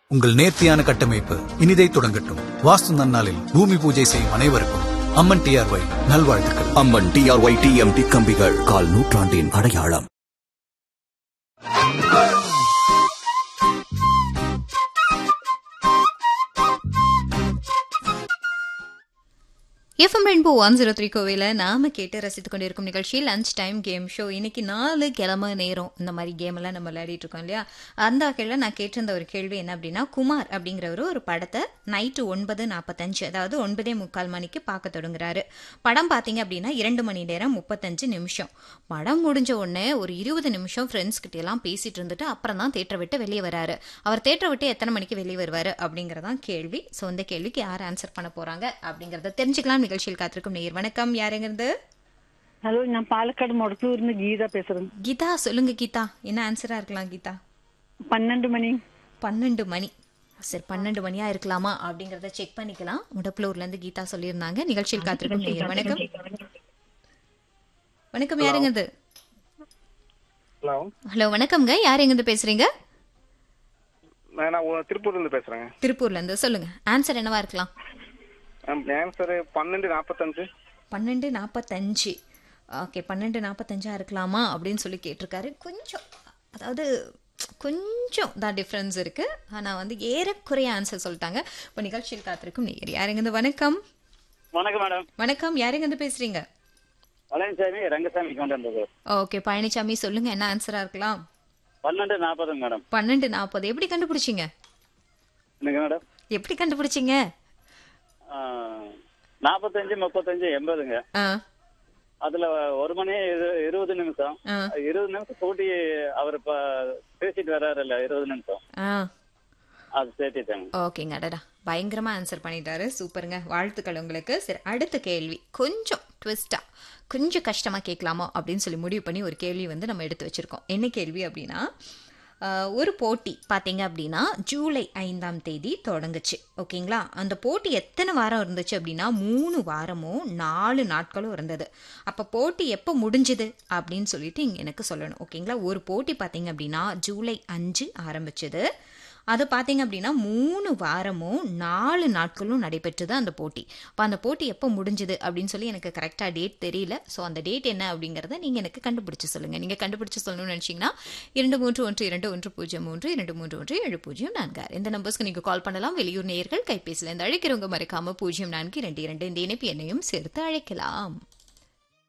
உங்கள் நேர்த்தியான கட்டமைப்பு இனிதை தொடங்கட்டும் வாஸ்து நன்னாளில் பூமி பூஜை செய்யும் அனைவருக்கும் அம்மன் டிஆர்ஒய் நல்வாழ்த்துக்கள் அம்மன் டிஆர்ஒய் டிஎம்டி கம்பிகள் கால் நூற்றாண்டின் அடையாளம் FM Rainbow one zero three கோவில நாம கேட்டு ரசித்துக் கொண்டிருக்கும் நிகழ்ச்சி லஞ்ச் டைம் கேம் ஷோ இன்னைக்கு நாலு கிழமை நேரம் இந்த மாதிரி கேம் எல்லாம் நம்ம விளையாடிட்டு இருக்கோம் இல்லையா அந்த வகையில் நான் கேட்டிருந்த ஒரு கேள்வி என்ன அப்படின்னா குமார் அப்படிங்கிறவர் ஒரு படத்தை நைட்டு ஒன்பது நாற்பத்தஞ்சு அதாவது ஒன்பதே முக்கால் மணிக்கு பார்க்க தொடங்குறாரு படம் பார்த்தீங்க அப்படின்னா இரண்டு மணி நேரம் முப்பத்தஞ்சு நிமிஷம் படம் முடிஞ்ச உடனே ஒரு இருபது நிமிஷம் ஃப்ரெண்ட்ஸ் கிட்ட எல்லாம் பேசிட்டு இருந்துட்டு அப்புறம் தான் தேட்டரை விட்டு வெளியே வராரு அவர் தேட்டரை விட்டு எத்தனை மணிக்கு வெளியே வருவாரு அப்படிங்கறதான் கேள்வி ஸோ இந்த கேள்விக்கு யார் ஆன்சர் பண்ண போறாங்க அப்படிங்கறத தெரிஞ்சுக்கலாம் நிகழ்ச்சியில் காத்திருக்கும் நேயர் வணக்கம் யாருங்கிறது ஹலோ நான் பாலக்காடு மொடத்தூர்ல இருந்து கீதா பேசுறேன் கீதா சொல்லுங்க கீதா என்ன ஆன்சரா இருக்கலாம் கீதா பன்னெண்டு மணி பன்னெண்டு மணி சரி பன்னெண்டு மணியா இருக்கலாமா அப்படிங்கறத செக் பண்ணிக்கலாம் முடப்புலூர்ல இருந்து கீதா சொல்லியிருந்தாங்க நிகழ்ச்சியில் காத்திருக்கும் நேயர் வணக்கம் வணக்கம் யாருங்கிறது ஹலோ ஹலோ வணக்கம்ங்க யார் எங்கிருந்து பேசுறீங்க நான் நான் உ- திருப்பூர்ல இருந்து பேசுறேங்க திருப்பூர்ல இருந்து சொல்லுங்க ஆன்சர் என்னவா இருக்கலாம் ஆன்சர் பன்னெண்டு நாற்பத்தஞ்சு பன்னெண்டு நாற்பத்தஞ்சு ஓகே பன்னெண்டு நாற்பத்தஞ்சா இருக்கலாமா அப்படின்னு சொல்லி கேட்டிருக்காரு கொஞ்சம் அதாவது கொஞ்சம் தான் டிஃப்ரென்ஸ் இருக்கு ஆனா வந்து ஏறக்குறைய ஆன்சர் சொல்லிட்டாங்க இப்போ நிகழ்ச்சியில் காத்திருக்கும் நேயர் யாருங்க வணக்கம் வணக்கம் மேடம் வணக்கம் யாருங்க பேசுறீங்க பழனிசாமி ரங்கசாமி கொண்டு வந்தது ஓகே பழனிசாமி சொல்லுங்க என்ன ஆன்சரா இருக்கலாம் பன்னெண்டு நாற்பது மேடம் பன்னெண்டு நாற்பது எப்படி கண்டுபிடிச்சீங்க என்னங்க மேடம் எப்படி கண்டுபிடிச்சீங்க ஆ, நாற்பத்தஞ்சு முப்பத்தஞ்சு எண்பதுங்க ஆ அதுல ஒரு மணி இரு- இருபது நிமிஷம் ஆ. இருபது நிமிஷம் கூட்டி அவர் இப்ப பேசிட்டு வர்றாரு இல்ல இருபது நிமிஷம் ஆ அது சேர்த்திட்டாங்க ஓகேங்க அடடா பயங்கரமா ஆன்சர் பண்ணிட்டாரு சூப்பருங்க வாழ்த்துக்கள் உங்களுக்கு சரி அடுத்த கேள்வி கொஞ்சம் ட்விஸ்டா கொஞ்சம் கஷ்டமா கேட்கலாமா அப்படின்னு சொல்லி முடிவு பண்ணி ஒரு கேள்வி வந்து நம்ம எடுத்து வச்சிருக்கோம் என்ன கேள்வி அப்படின்னா ஆஹ், ஒரு போட்டி பார்த்தீங்க அப்படின்னா ஜூலை ஐந்தாம் தேதி தொடங்குச்சு ஓகேங்களா அந்த போட்டி எத்தனை வாரம் இருந்துச்சு அப்படின்னா மூணு வாரமும் நாலு நாட்களும் இருந்தது அப்போ போட்டி எப்போ முடிஞ்சுது அப்படின்னு சொல்லிட்டு இங்கே எனக்கு சொல்லணும் ஓகேங்களா ஒரு போட்டி பார்த்தீங்க அப்படின்னா ஜூலை அஞ்சு ஆரம்பிச்சது அது பார்த்தீங்க அப்படின்னா மூணு வாரமும் நாலு நாட்களும் நடைபெற்றது அந்த போட்டி அப்போ அந்த போட்டி எப்போ முடிஞ்சுது அப்படின்னு சொல்லி எனக்கு கரெக்டாக டேட் தெரியல ஸோ அந்த டேட் என்ன அப்படிங்கிறத நீங்கள் எனக்கு கண்டுபிடிச்சு சொல்லுங்கள் நீங்கள் கண்டுபிடிச்சு சொல்லணும்னு நினச்சிங்கன்னா இரண்டு மூன்று ஒன்று இரண்டு ஒன்று பூஜ்ஜியம் மூன்று இரண்டு மூன்று ஒன்று ஏழு பூஜ்ஜியம் நான்கு ஆறு. இந்த நம்பர்ஸ்க்கு நீங்கள் கால் பண்ணலாம் வெளியூர் நேயர்கள் கைபேசியில் இருந்து அழைக்கிறவங்க மறக்காம பூஜ்ஜியம் நான்கு இரண்டு இரண்டு இந்த இணைப்பு எண்ணையும் சேர்த்து அழைக்கலாம்